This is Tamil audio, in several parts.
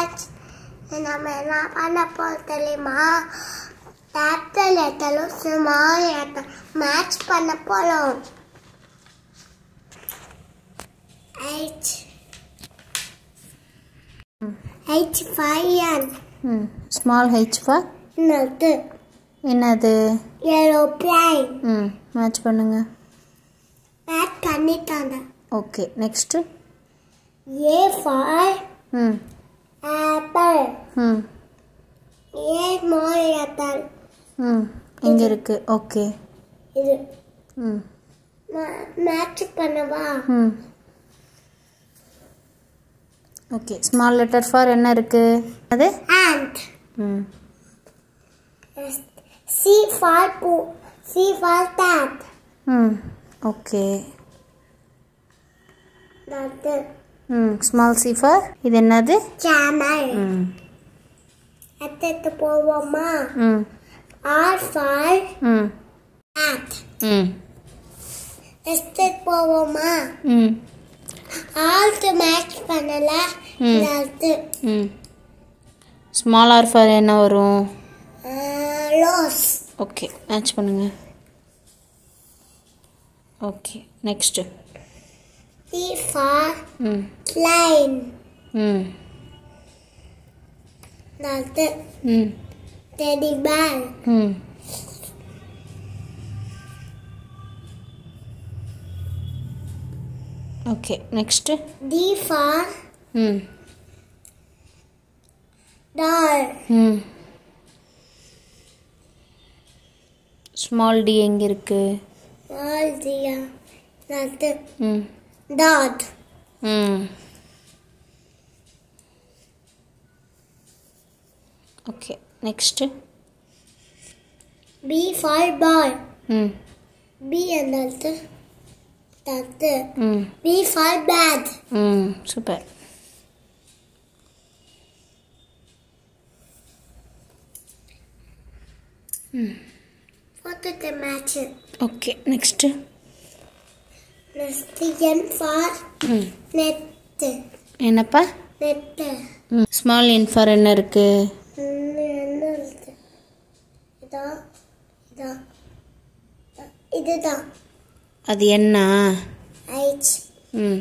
ஃப்ரெண்ட்ஸ் நம்ம என்ன பண்ண போகிறோம் தெரியுமா கேபிட்டல் லெட்டரும் ஸ்மால் லெட்டர் மேட்ச் பண்ண போகிறோம் H H five and ம் ஸ்மால் ஹெச் ஃபார் another என்னது aeroplane. ம் மேட்ச் பண்ணுங்க That பண்ணிட்டாங்க ஓகே நெக்ஸ்ட்டு A for ம் apple. ம் A small letter. ம் இங்கே இருக்கு ஓகே இது ம் மேட்ச் பண்ணவா ம் ஓகே ஸ்மால் லெட்டர் ஃபார் என்ன இருக்கு அது and ம் C for poo. C for cat. ம் ஓகே Another ம் ஸ்மால் சி ஃபார் இது என்னது camel. ம் அடுத்து போவோமா ம் R for ம் cat. ம் அடுத்து போவோமா ம் ஆல்ட்டு மேட்ச் பண்ணல ம். அடுத்து ம் ஸ்மால் ஆர் ஃபார் என்ன வரும் ரோஸ் ஓகே மேட்ச் பண்ணுங்க ஓகே நெக்ஸ்ட்டு T for ம் line. ம் அடுத்து ம் teddy bear. ம் ஓகே நெக்ஸ்ட்டு D for ம் doll. ம் ஸ்மால் டி எங்கே இருக்கு Doll dear. அடுத்து ம் dot. ம் okay next B for boy. ம் B அடுத்து அடுத்து ம் B for bad. ம் super What did the match? Okay next Next N for ம் net. என்னப்பா Net. ம் ஸ்மால் இன்ஃபார் என்ன இருக்கு இன்னும் என்ன இருக்கு இதா இதா இதுதான் அது என்ன H ம்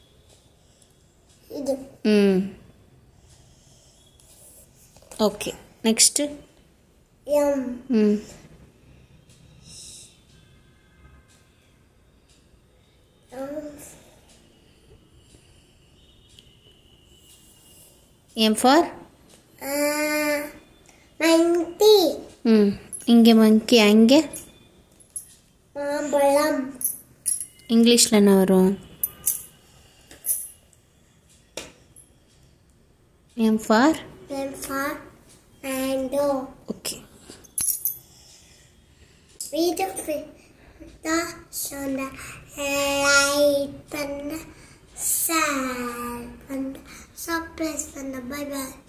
இது ம் ஓகே நெக்ஸ்ட்டு M ம் எம் ஃபார் மங்கி ம் இங்கே மங்கி அங்கே மாம்பழம் இங்கிலீஷில் என்ன வரும் M for M for mango okay வீடு தான் சொன்ன லைட் பண்ண ஷேர் பண்ண சர்ப்ரைஸ் பண்ண பை பை